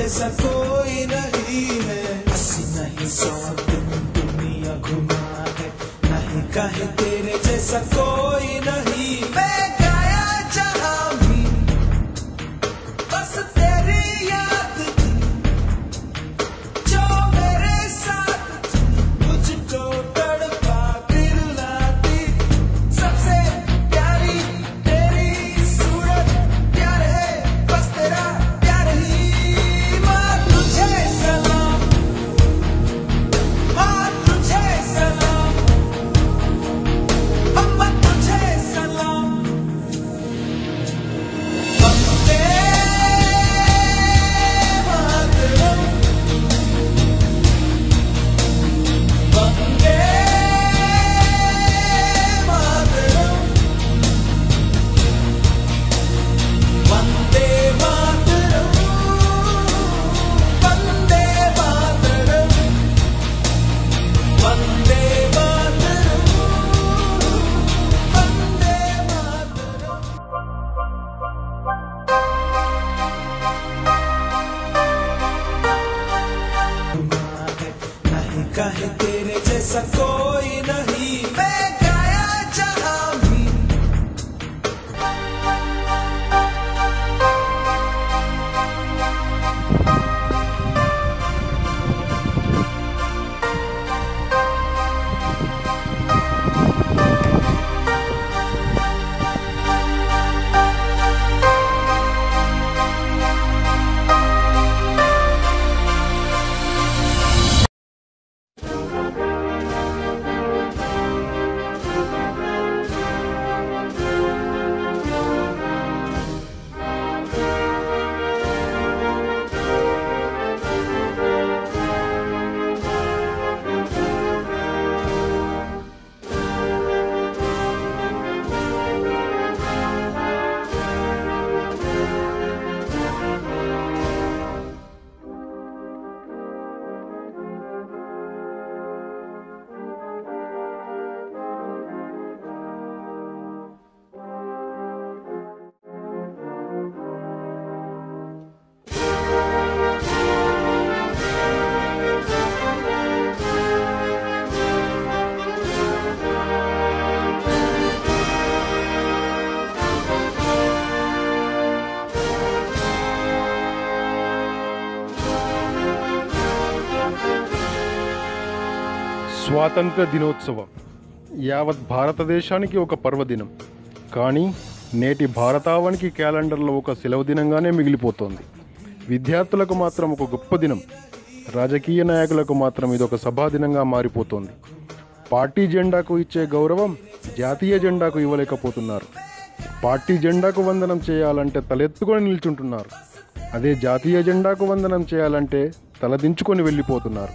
जैसा कोई नहीं है अस्सी नहीं सौ दिन दुनिया घुमा है नहीं कहे तेरे जैसा कोई नहीं मैं गाया जहां भी बस तेरी याद थी जो मेरे साथ थी, मुझको तड़पा दिल लाती सबसे प्यारी तेरी सूरत प्यार है बस तेरा प्यार ही माँ तुझे सलाम माँ तुझे सलाम अम्मा तुझे सलाम वंदे मातरम वंदे मातरम वंदे मातरम वंदे मातरम वंदे मातरम वंदे मातरम नहीं कहे तेरे जैसा कोई नहीं मैं गाया जहां भी స్వాతంత్ర దినోత్సవం యావత్ భారతదేశానికి ఒక పర్వదినం కానీ నేటి భారతావనికి క్యాలెండర్లో ఒక సెలవు దినంగానే మిగిలిపోతోంది విద్యార్థులకు మాత్రం ఒక గొప్ప దినం రాజకీయ నాయకులకు మాత్రం ఇది ఒక సభాదినంగా మారిపోతోంది పార్టీ జెండాకు ఇచ్చే గౌరవం జాతీయ జెండాకు ఇవ్వలేకపోతున్నారు పార్టీ జెండాకు వందనం చేయాలంటే తలెత్తుకొని నిల్చుంటున్నారు అదే జాతీయ జెండాకు వందనం చేయాలంటే తలదించుకొని వెళ్ళిపోతున్నారు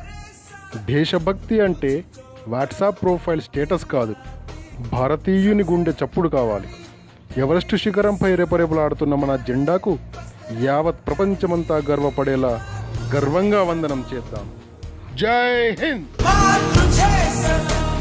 దేశభక్తి అంటే వాట్సాప్ ప్రొఫైల్ స్టేటస్ కాదు భారతీయుని గుండె చప్పుడు కావాలి ఎవరెస్ట్ శిఖరంపై రెపరెపలాడుతున్న మన జెండాకు యావత్ ప్రపంచమంతా గర్వపడేలా గర్వంగా వందనం చేద్దాం జై హింద్ माँ तुझे सलाम